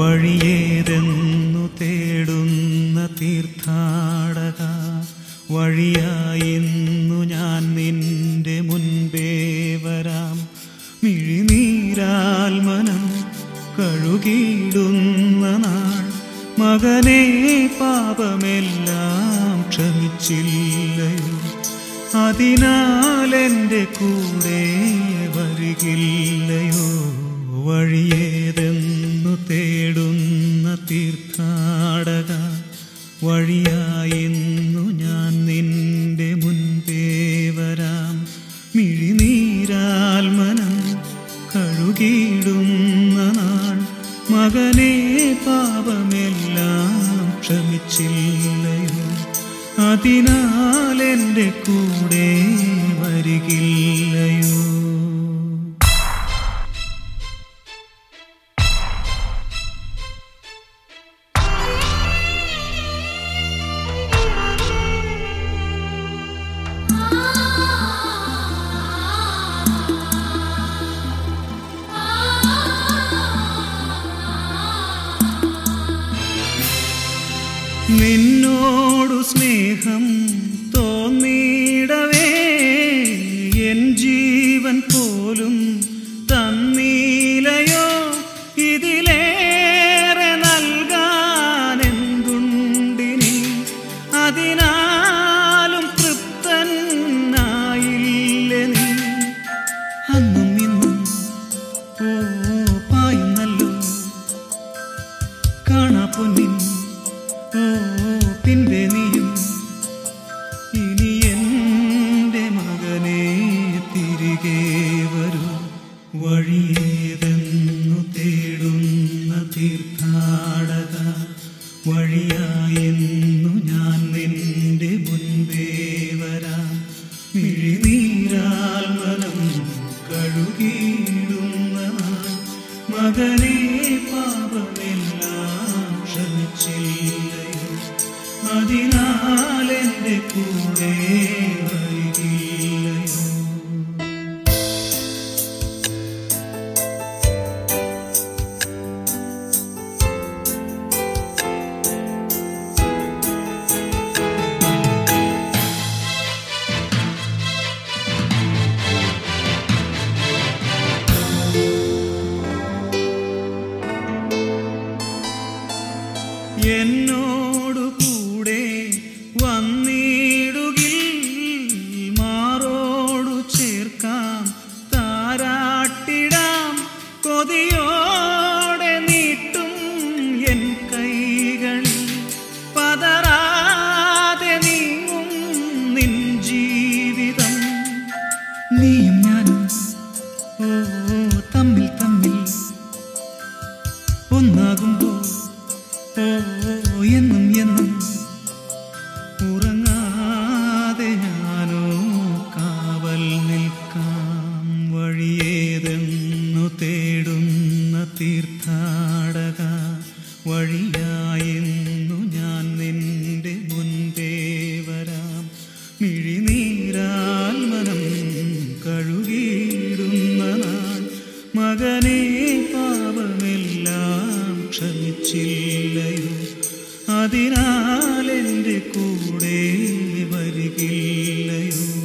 വഴിയേതെന്നു തേടുന്ന തീർത്ഥാടക വഴിയായിന്നു ഞാൻ നിന്റെ മുൻപേ വരാം മിഴിനീരാൽ മനം കഴുകിയിടുന്ന നാൾ മകനെ പാപമെല്ലാം ക്ഷമിച്ചില്ലയോ അതിനാൽ എൻ്റെ കൂടെ വരികില്ലയോ വഴിയേതെന്നു തേടുന്ന തീർത്ഥാടക വഴിയായിന്നു ഞാൻ നിന്റെ മുൻപേ വരാം മിഴിനീരാൽ മനം കഴുകിയിടുന്ന നാൾ മകനെ പാപമെല്ലാം ക്ഷമിച്ചില്ലയോ അതിനാൽ എൻ്റെ കൂടെ വരികില്ലയോ നിന്നോടു സ്നേഹം തോന്നിയിടവേ എൻ ജീവൻ പോലും തന്നീലയോ ഇതിലേറെ നൽകാൻ എന്തുണ്ടിനി അതിനാലും തൃപ്തനായില്ല നീ അന്നും ഇന്നും ഓ പായുന്നല്ലോ കാണാ പൊന്നിൻ ഓ പിൻപെ നീയും ഇനി എൻ്റെ മകനെ തിരികെ വരൂ വഴിയേതെന്നു തേടുന്ന തീർത്ഥാടക വഴിയായെന്നു ഞാൻ നിന്റെ മുൻപേ വരാം മിഴിനീരാൽ മനം കഴുകിയിടുന്ന നാൾ മകനെ പാപമെല്ലാം ക്ഷമിച്ചില്ലയോ അതിനാൽ എൻ്റെ കൂടെ വരികില്ലയോ എന്നോടു കൂടെ വന്നിടുകിൽ മാറോടു ചേർക്കാം താരാട്ടിടാം കൊതിയോടെ നീട്ടും എൻ കൈകളിൽ പതറാതെ നീങ്ങും നിൻ ജീവിതം നീയും ഞാനും ഓ തമ്മിൽ തമ്മിൽ ഒന്നാകുമ്പോൾ ഓ എന്നും എന്നും ഉറങ്ങാതെ ഞാനോ കാവൽ നിൽക്കാം വഴിയേതെന്നു തേടുന്ന തീർത്ഥാടക വഴിയായെന്നു ഞാൻ നിന്റെ മുൻപേ വരാം മിഴിനീരാൽ മനം കഴുകിയിടുന്ന നാൾ മകനെ പാപമെല്ലാം ക്ഷമിച്ചില്ലയോ അതിനാൽ എൻ്റെ കൂടെ വരികില്ലയോ